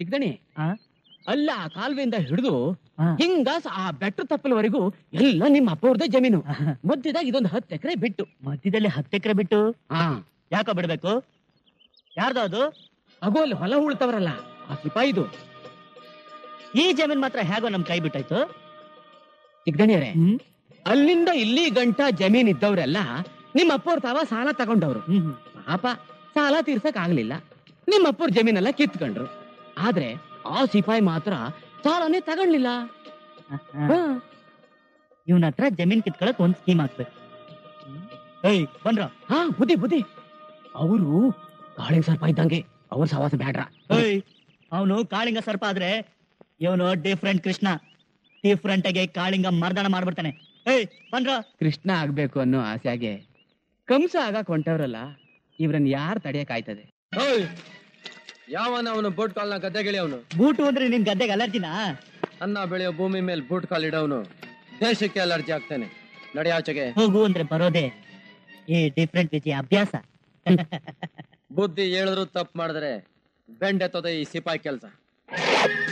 ಸಿಗ್ದಣಿ ಆ? ಅಲ್ಲ ಆ ಕಾಲುವೆಯಿಂದ ಹಿಡಿದು ಆ. ಹಿಂಗ ಸ- ಆ ಬೆಟ್ಟ ತಪ್ಪಲವರೆಗೂ ಎಲ್ಲ ನಿಮ್ಮ ಅಪ್ಪವ್ರದೇ ಜಮೀನು ಮಧ್ಯದಾಗ ಇದೊಂದು ಹತ್ತು ಎಕರೆ ಬಿಟ್ಟು ಮಧ್ಯದಲ್ಲಿ ಹತ್ತು ಎಕರೆ ಬಿಟ್ಟು ಹಾ ಯಾಕೋ ಬಿಡ್ಬೇಕು ಯಾರ್ದು ಅದು ಅಗೋ ಅಲ್ಲಿ ಹೊಲ ಉಳ್ತವರಲ್ಲ ಆ ಸಿಪಾಯಿದು ಈ ಜಮೀನ್ ಮಾತ್ರ ಹೇಗೋ ನಮ್ ಕೈ ಬಿಟ್ಟಾಯ್ತು ಸಿಗ್ದಣಿಯರೇ ಹ್ಮ್ ಅಲ್ಲಿಂದ ಇಲ್ಲಿ ಗಂಟ ಜಮೀನ್ ಇದ್ದವ್ರೆಲ್ಲ ನಿಮ್ಮ ಅಪ್ಪವ್ರ ತಾವ ಸಾಲ ತಗೊಂಡವ್ರು ಹ್ಮ್ ಪಾಪ ಸಾಲ ತೀರ್ಸಕ್ ಆಗ್ಲಿಲ್ಲ ನಿಮ್ಮ ಅಪ್ಪವ್ರ ಜಮೀನೆಲ್ಲ ಕಿತ್ಕೊಂಡ್ರು ಆದ್ರೆ ಆ ಸಿಪಾಯಿ ಮಾತ್ರ ಸಾಲನೇ ತಗೊಂಡ್ಲಿಲ್ಲ ಹಾ. ಇವನ ಹತ್ರ ಜಮೀನ್ ಕಿತ್ಕೊಳಕ್ ಒಂದ್ ಸ್ಕೀಮ್ ಹಾಕ್ಬೇಕು ಏಯ್ ಬಂದ್ರ ಹಾ ಬುದ್ಧಿ ಬುದ್ಧಿ ಅವರು ಕಾಳಿಂಗ್ ಸ್ವಲ್ಪ ಇದ್ದಂಗೆ ಅವ್ರ ಸವಾಸ ಬ್ಯಾಡ್ರ ಏಯ್ ಅವನು ಕಾಳಿಂಗ ಸರ್ಪ ಆದ್ರೆ ಇವನು ಡಿಫ್ರೆಂಟ್ ಕೃಷ್ಣ ಡಿಫ್ರೆಂಟ್ ಆಗಿ ಕಾಳಿಂಗ ಮರ್ದನ ಮಾಡ್ಬಿಡ್ತಾನೆ ಏಯ್ ಬಂದ್ರ ಕೃಷ್ಣ ಆಗ್ಬೇಕು ಅನ್ನೋ ಆಸೆಗೆ ಕಂಸ ಆಗಕ್ ಹೊಂಟವ್ರಲ್ಲ ಇವ್ರನ್ನ ಯಾರು ತಡೆಯಕ್ ಆಯ್ತದೆ ಯಾವನ ಅವನು ಬೋಟ್ ಕಾಲ್ನ ಗದ್ದೆಗಿಳಿ ಅವನು ಬೂಟು ಅಂದ್ರೆ ನಿನ್ ಗದ್ದೆಗೆ ಅಲರ್ಜಿನಾ ಅನ್ನ ಬೆಳೆಯೋ ಭೂಮಿ ಮೇಲೆ ಬೂಟ್ ಕಾಲ್ ಇಡೋನು ದೇಶಕ್ಕೆ ಅಲರ್ಜಿ ಆಗ್ತಾನೆ ನಡಿ ಆಚೆಗೆ ಹೋಗು ಅಂದ್ರೆ ಬರೋದೇ ಈ ಡಿಫ್ರೆಂಟ್ ವಿಜಯ ಅಭ್ಯಾಸ ಬುದ್ಧಿ ಹೇಳಿದ್ರು ತಪ್ಪು ಮಾಡಿದ್ರೆ ಬೆಂಡೆತ್ತೋದೆ ಈ ಸಿಪಾಯಿ ಕೆಲಸ